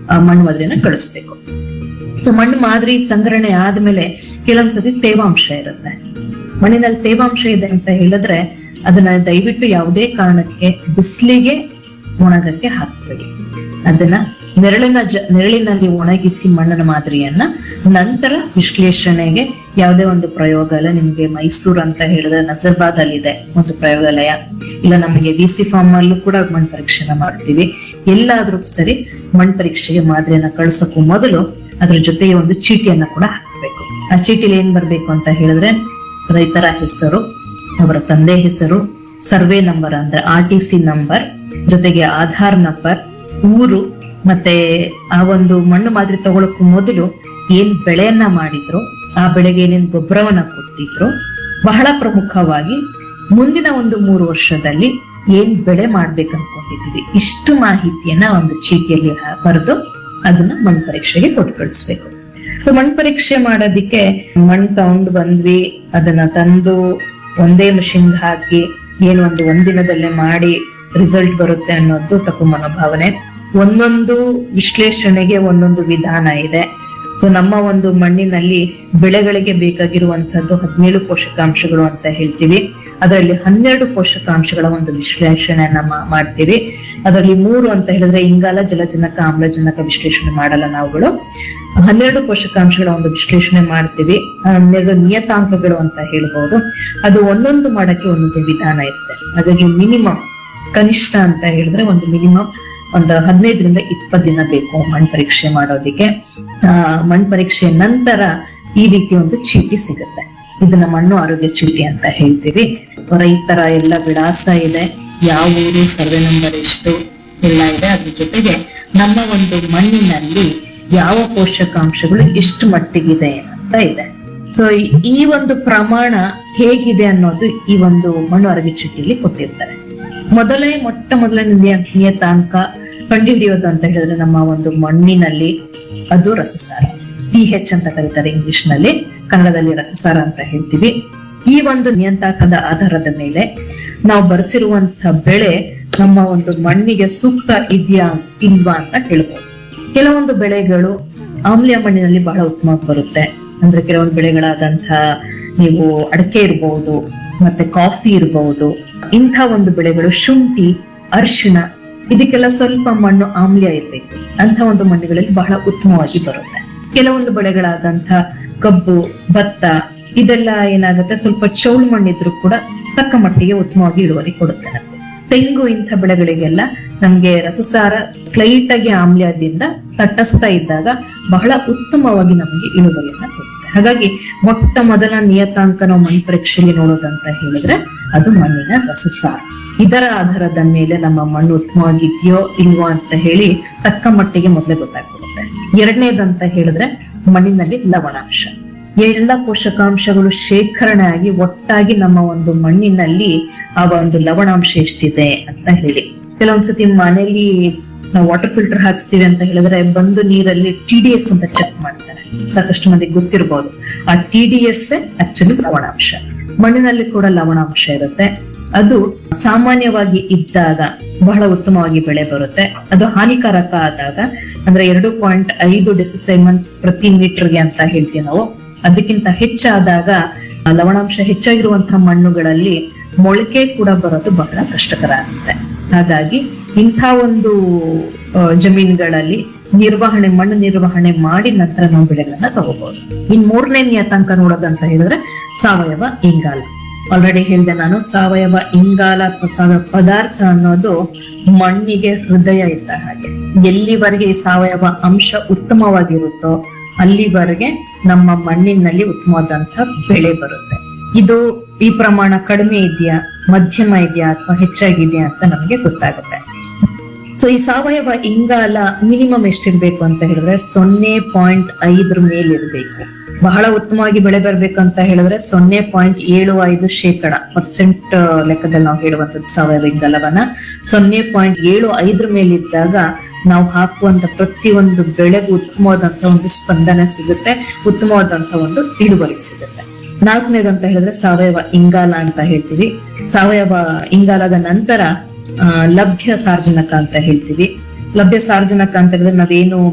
ಆ, ಮಣ್ಣು ಮಾದರಿನ ಕಳಿಸ್ಬೇಕು ಸೊ ಮಣ್ಣು ಮಾದರಿ ಸಂಗ್ರಹಣೆ ಆದ್ಮೇಲೆ ಕೆಲವೊಂದ್ಸತಿ ತೇವಾಂಶ ಇರುತ್ತೆ ಮಣ್ಣಿನಲ್ಲಿ ತೇವಾಂಶ ಇದೆ ಅಂತ ಹೇಳಿದ್ರೆ ಅದನ್ನ ದಯವಿಟ್ಟು ಯಾವುದೇ ಕಾರಣಕ್ಕೆ ಬಿಸಿಲಿಗೆ ಒಣಗಕ್ಕೆ ಹಾಕ್ಬೇಡಿ ಅದನ್ನ ನೆರಳಿನ ಜ ನೆರಳಿನಲ್ಲಿ ಒಣಗಿಸಿ ಮಣ್ಣಿನ ಮಾದರಿಯನ್ನ ನಂತರ ವಿಶ್ಲೇಷಣೆಗೆ ಯಾವುದೇ ಒಂದು ಪ್ರಯೋಗಾಲಯ ನಿಮ್ಗೆ ಮೈಸೂರು ಅಂತ ಹೇಳಿದ್ರೆ ನಜರ್ಬಾದ್ ಅಲ್ಲಿ ಇದೆ ಒಂದು ಪ್ರಯೋಗಾಲಯ ಇಲ್ಲ ನಮಗೆ ವಿ ಸಿ ಫಾರ್ಮ್ ಅಲ್ಲೂ ಕೂಡ ಮಣ್ಣು ಪರೀಕ್ಷೆನ ಮಾಡ್ತೀವಿ ಎಲ್ಲಾದ್ರೂ ಸರಿ ಮಣ್ಣು ಪರೀಕ್ಷೆಗೆ ಮಾದರಿಯನ್ನ ಕಳ್ಸೋಕ್ಕೂ ಮೊದಲು ಅದ್ರ ಜೊತೆಗೆ ಒಂದು ಚೀಟಿಯನ್ನ ಕೂಡ ಹಾಕಬೇಕು ಆ ಚೀಟಿಲಿ ಏನ್ ಬರ್ಬೇಕು ಅಂತ ಹೇಳಿದ್ರೆ ರೈತರ ಹೆಸರು ಅವರ ತಂದೆ ಹೆಸರು ಸರ್ವೆ ನಂಬರ್ ಅಂದ್ರೆ ಆರ್ ಟಿ ಸಿ ನಂಬರ್ ಜೊತೆಗೆ ಆಧಾರ್ ನಂಬರ್ ಊರು ಮತ್ತೆ ಆ ಒಂದು ಮಣ್ಣು ಮಾದರಿ ತಗೊಳಕ್ಕೂ ಮೊದಲು ಏನ್ ಬೆಳೆಯನ್ನ ಮಾಡಿದ್ರು ಆ ಬೆಳೆಗೆ ಏನೇನ್ ಗೊಬ್ಬರವನ್ನ ಕೊಟ್ಟಿದ್ರು ಬಹಳ ಪ್ರಮುಖವಾಗಿ ಮುಂದಿನ ಒಂದು ಮೂರು ವರ್ಷದಲ್ಲಿ ಏನ್ ಬೆಳೆ ಮಾಡ್ಬೇಕು ಅನ್ಕೊಂಡಿದ್ವಿ ಇಷ್ಟು ಮಾಹಿತಿಯನ್ನ ಒಂದು ಚೀಟಿಯಲ್ಲಿ ಹ- ಬರೆದು ಅದನ್ನ ಮಣ್ಣು ಪರೀಕ್ಷೆಗೆ ಕೊಟ್ಟು ಕಳಿಸ್ಬೇಕು ಸೊ ಮಣ್ಣು ಪರೀಕ್ಷೆ ಮಾಡೋದಿಕ್ಕೆ ಮಣ್ಣು ತಗೊಂಡು ಬಂದ್ವಿ ಅದನ್ನ ತಂದು ಒಂದೇ ಮಷಿನ್ ಹಾಕಿ ಏನು ಒಂದು ಒಂದಿನದಲ್ಲೇ ಮಾಡಿ ರಿಸಲ್ಟ್ ಬರುತ್ತೆ ಅನ್ನೋದು ತಪ್ಪು ಮನೋಭಾವನೆ ಒಂದೊಂದು ವಿಶ್ಲೇಷಣೆಗೆ ಒಂದೊಂದು ವಿಧಾನ ಇದೆ ಸೊ ನಮ್ಮ ಒಂದು ಮಣ್ಣಿನಲ್ಲಿ ಬೆಳೆಗಳಿಗೆ ಬೇಕಾಗಿರುವಂತಹದ್ದು ಹದಿನೇಳು ಪೋಷಕಾಂಶಗಳು ಅಂತ ಹೇಳ್ತೀವಿ ಅದರಲ್ಲಿ ಹನ್ನೆರಡು ಪೋಷಕಾಂಶಗಳ ಒಂದು ವಿಶ್ಲೇಷಣೆಯನ್ನ ಮಾ- ಮಾಡ್ತೀವಿ ಅದರಲ್ಲಿ ಮೂರು ಅಂತ ಹೇಳಿದ್ರೆ ಇಂಗಾಲ ಜಲಜನಕ ಆಮ್ಲಜನಕ ವಿಶ್ಲೇಷಣೆ ಮಾಡಲ್ಲ ನಾವುಗಳು ಹನ್ನೆರಡು ಪೋಷಕಾಂಶಗಳ ಒಂದು ವಿಶ್ಲೇಷಣೆ ಮಾಡ್ತೀವಿ ಹನ್ನೆರಡು ನಿಯತಾಂಕಗಳು ಅಂತ ಹೇಳ್ಬಹುದು ಅದು ಒಂದೊಂದು ಮಾಡಕ್ಕೆ ಒಂದೊಂದು ವಿಧಾನ ಇರುತ್ತೆ ಹಾಗಾಗಿ ಮಿನಿಮಮ್ ಕನಿಷ್ಠ ಅಂತ ಹೇಳಿದ್ರೆ ಒಂದು ಮಿನಿಮಮ್ ಒಂದು ಹದಿನೈದರಿಂದ ಇಪ್ಪತ್ತು ದಿನ ಬೇಕು ಮಣ್ಣು ಪರೀಕ್ಷೆ ಮಾಡೋದಿಕ್ಕೆ ಆ ಮಣ್ಣು ಪರೀಕ್ಷೆ ನಂತರ ಈ ರೀತಿ ಒಂದು ಚೀಟಿ ಸಿಗುತ್ತೆ ಇದನ್ನ ಮಣ್ಣು ಆರೋಗ್ಯ ಚೀಟಿ ಅಂತ ಹೇಳ್ತೀವಿ ರೈತರ ಎಲ್ಲ ವಿಳಾಸ ಇದೆ ಯಾವ ಊರು ಸರ್ವೆ ನಂಬರ್ ಎಷ್ಟು ಎಲ್ಲ ಇದೆ ಅದ್ರ ಜೊತೆಗೆ ನಮ್ಮ ಒಂದು ಮಣ್ಣಿನಲ್ಲಿ ಯಾವ ಪೋಷಕಾಂಶಗಳು ಎಷ್ಟು ಮಟ್ಟಿಗಿದೆ ಅಂತ ಇದೆ ಸೊ ಈ ಒಂದು ಪ್ರಮಾಣ ಹೇಗಿದೆ ಅನ್ನೋದು ಈ ಒಂದು ಮಣ್ಣು ಆರೋಗ್ಯ ಚೀಟಿಯಲ್ಲಿ ಕೊಟ್ಟಿರ್ತಾರೆ ಮೊದಲೇ ಮೊಟ್ಟ ಮೊದಲನೇ ನಿಯ- ನಿಯತಾಂಕ ಕಂಡುಹಿಡಿಯೋದು ಅಂತ ಹೇಳಿದ್ರೆ ನಮ್ಮ ಒಂದು ಮಣ್ಣಿನಲ್ಲಿ ಅದು ರಸಸಾರ ಪಿ ಹೆಚ್ ಅಂತ ಕರೀತಾರೆ ಇಂಗ್ಲಿಷ್ ನಲ್ಲಿ ಕನ್ನಡದಲ್ಲಿ ರಸಸಾರ ಅಂತ ಹೇಳ್ತೀವಿ ಈ ಒಂದು ನಿಯತಾಂಕದ ಆಧಾರದ ಮೇಲೆ ನಾವು ಬರೆಸಿರುವಂತ ಬೆಳೆ ನಮ್ಮ ಒಂದು ಮಣ್ಣಿಗೆ ಸೂಕ್ತ ಇದೆಯಾ ಇಲ್ವಾ ಅಂತ ಹೇಳ್ಬೋದು ಕೆಲವೊಂದು ಬೆಳೆಗಳು ಆಮ್ಲೀಯ ಮಣ್ಣಿನಲ್ಲಿ ಬಹಳ ಉತ್ತಮವಾಗಿ ಬರುತ್ತೆ ಅಂದ್ರೆ ಕೆಲವೊಂದು ಬೆಳೆಗಳಾದಂತಹ ನೀವು ಅಡಕೆ ಇರಬಹುದು ಮತ್ತೆ ಕಾಫಿ ಇರಬಹುದು ಇಂಥ ಒಂದು ಬೆಳೆಗಳು ಶುಂಠಿ ಅರಿಶಿಣ ಇದಕ್ಕೆಲ್ಲ ಸ್ವಲ್ಪ ಮಣ್ಣು ಆಮ್ಲೀಯ ಇರಬೇಕು ಅಂತ ಒಂದು ಮಣ್ಣುಗಳಲ್ಲಿ ಬಹಳ ಉತ್ತಮವಾಗಿ ಬರುತ್ತೆ ಕೆಲವೊಂದು ಬೆಳೆಗಳಾದಂಥ ಕಬ್ಬು ಭತ್ತ ಇದೆಲ್ಲ ಏನಾಗುತ್ತೆ ಸ್ವಲ್ಪ ಚೌಳು ಮಣ್ಣಿದ್ರು ಕೂಡ ತಕ್ಕ ಮಟ್ಟಿಗೆ ಉತ್ತಮವಾಗಿ ಇಳುವರಿ ಕೊಡುತ್ತೆ ನಮ್ಗೆ ತೆಂಗು ಇಂಥ ಬೆಳೆಗಳಿಗೆಲ್ಲ ನಮ್ಗೆ ರಸಸಾರ ಸ್ಲೈಟ್ ಆಗಿ ಆಮ್ಲದಿಂದ ತಟಸ್ಥ ಇದ್ದಾಗ ಬಹಳ ಉತ್ತಮವಾಗಿ ನಮಗೆ ಇಳುವರಿಯನ್ನ ಕೊಡುತ್ತೆ ಹಾಗಾಗಿ ಮೊಟ್ಟ ಮೊದಲ ನಿಯತಾಂಕ ನಾವು ಮಣ್ಣು ಪರೀಕ್ಷೆಯಲ್ಲಿ ನೋಡೋದಂತ ಹೇಳಿದ್ರೆ ಅದು ಮಣ್ಣಿನ ರಸಸಾರ ಇದರ ಆಧಾರದ ಮೇಲೆ ನಮ್ಮ ಮಣ್ಣು ಉತ್ತಮವಾಗಿದೆಯೋ ಇಲ್ವೋ ಅಂತ ಹೇಳಿ ತಕ್ಕ ಮಟ್ಟಿಗೆ ಮೊದಲೇ ಗೊತ್ತಾಗ್ಬಿಡುತ್ತೆ ಎರಡನೇದಂತ ಹೇಳಿದ್ರೆ ಮಣ್ಣಿನಲ್ಲಿ ಲವಣಾಂಶ ಎಲ್ಲ ಪೋಷಕಾಂಶಗಳು ಶೇಖರಣೆ ಆಗಿ ಒಟ್ಟಾಗಿ ನಮ್ಮ ಒಂದು ಮಣ್ಣಿನಲ್ಲಿ ಆ ಒಂದು ಲವಣಾಂಶ ಎಷ್ಟಿದೆ ಅಂತ ಹೇಳಿ ಕೆಲವೊಂದ್ಸತಿ ಮನೆಯಲ್ಲಿ ನಾವು ವಾಟರ್ ಫಿಲ್ಟರ್ ಹಾಕ್ಸ್ತೀವಿ ಅಂತ ಹೇಳಿದ್ರೆ ಬಂದು ನೀರಲ್ಲಿ ಟಿ ಡಿ ಎಸ್ ಅಂತ ಚೆಕ್ ಮಾಡ್ತಾರೆ ಸಾಕಷ್ಟು ಮಂದಿಗೆ ಗೊತ್ತಿರಬಹುದು ಆ ಟಿ ಡಿ ಎಸ್ ಆಕ್ಚುಲಿ ಲವಣಾಂಶ ಮಣ್ಣಿನಲ್ಲಿ ಕೂಡ ಲವಣಾಂಶ ಇರುತ್ತೆ ಅದು ಸಾಮಾನ್ಯವಾಗಿ ಇದ್ದಾಗ ಬಹಳ ಉತ್ತಮವಾಗಿ ಬೆಳೆ ಬರುತ್ತೆ ಅದು ಹಾನಿಕಾರಕ ಆದಾಗ ಅಂದ್ರೆ ಎರಡು ಪಾಯಿಂಟ್ ಐದು ಡೆಸಿಸೈಮನ್ ಪ್ರತಿ ಮೀಟರ್ಗೆ ಅಂತ ಹೇಳ್ತೀವಿ ನಾವು ಅದಕ್ಕಿಂತ ಹೆಚ್ಚಾದಾಗ ಆ ಲವಣಾಂಶ ಹೆಚ್ಚಾಗಿರುವಂತಹ ಮಣ್ಣುಗಳಲ್ಲಿ ಮೊಳಕೆ ಕೂಡ ಬರೋದು ಬಹಳ ಕಷ್ಟಕರ ಆಗುತ್ತೆ ಹಾಗಾಗಿ ಇಂಥ ಒಂದು ಆ, ಜಮೀನುಗಳಲ್ಲಿ ನಿರ್ವಹಣೆ ಮಣ್ಣು ನಿರ್ವಹಣೆ ಮಾಡಿ ನಂತರ ನಾವು ಬೆಳೆಗಳನ್ನ ತಗೋಬಹುದು ಇನ್ ಮೂರನೇ ನಿಯತಾಂಕ ನೋಡೋದಂತ ಹೇಳಿದ್ರೆ ಸಾವಯವ ಇಂಗಾಲ ಆಲ್ರೆಡಿ ಹೇಳಿದೆ ನಾನು ಸಾವಯವ ಇಂಗಾಲ ಅಥವಾ ಸಾವಯವ ಪದಾರ್ಥ ಅನ್ನೋದು ಮಣ್ಣಿಗೆ ಹೃದಯ ಇದ್ದ ಹಾಗೆ ಎಲ್ಲಿವರೆಗೆ ಈ ಸಾವಯವ ಅಂಶ ಉತ್ತಮವಾಗಿರುತ್ತೋ ಅಲ್ಲಿವರೆಗೆ ನಮ್ಮ ಮಣ್ಣಿನಲ್ಲಿ ಉತ್ತಮವಾದಂತಹ ಬೆಳೆ ಬರುತ್ತೆ ಇದು ಈ ಪ್ರಮಾಣ ಕಡಿಮೆ ಇದೆಯಾ ಮಧ್ಯಮ ಇದೆಯಾ ಅಥವಾ ಹೆಚ್ಚಾಗಿದೆಯಾ ಅಂತ ನಮಗೆ ಗೊತ್ತಾಗುತ್ತೆ ಸೊ ಈ ಸಾವಯವ ಇಂಗಾಲ ಮಿನಿಮಮ್ ಎಷ್ಟಿರ್ಬೇಕು ಅಂತ ಹೇಳಿದ್ರೆ ಸೊನ್ನೆ ಪಾಯಿಂಟ್ ಐದರ ಮೇಲಿರ್ಬೇಕು ಬಹಳ ಉತ್ತಮವಾಗಿ ಬೆಳೆ ಬರ್ಬೇಕು ಅಂತ ಹೇಳಿದ್ರೆ ಸೊನ್ನೆ ಪಾಯಿಂಟ್ ಏಳು ಐದು ಶೇಕಡ ಪರ್ಸೆಂಟ್ ಲೆಕ್ಕದಲ್ಲಿ ನಾವು ಹೇಳುವಂತದ್ದು ಸಾವಯವ ಇಂಗಾಲವನ್ನ ಸೊನ್ನೆ ಪಾಯಿಂಟ್ ಏಳು ಐದರ ಮೇಲಿದ್ದಾಗ ನಾವು ಹಾಕುವಂತ ಪ್ರತಿಯೊಂದು ಬೆಳೆಗೂ ಉತ್ತಮವಾದಂತ ಒಂದು ಸ್ಪಂದನೆ ಸಿಗುತ್ತೆ ಉತ್ತಮವಾದಂತ ಒಂದು ಇಳುವರಿ ಸಿಗುತ್ತೆ ನಾಲ್ಕನೇದು ಅಂತ ಹೇಳಿದ್ರೆ ಸಾವಯವ ಇಂಗಾಲ ಅಂತ ಹೇಳ್ತೀವಿ ಸಾವಯವ ಇಂಗಾಲದ ನಂತರ ಆ, ಲಭ್ಯ ಸಾರ್ವಜನಕ ಅಂತ ಹೇಳ್ತೀವಿ ಲಭ್ಯ ಸಾರ್ವಜನಕ ಅಂತ ಹೇಳಿದ್ರೆ ನಾವೇನು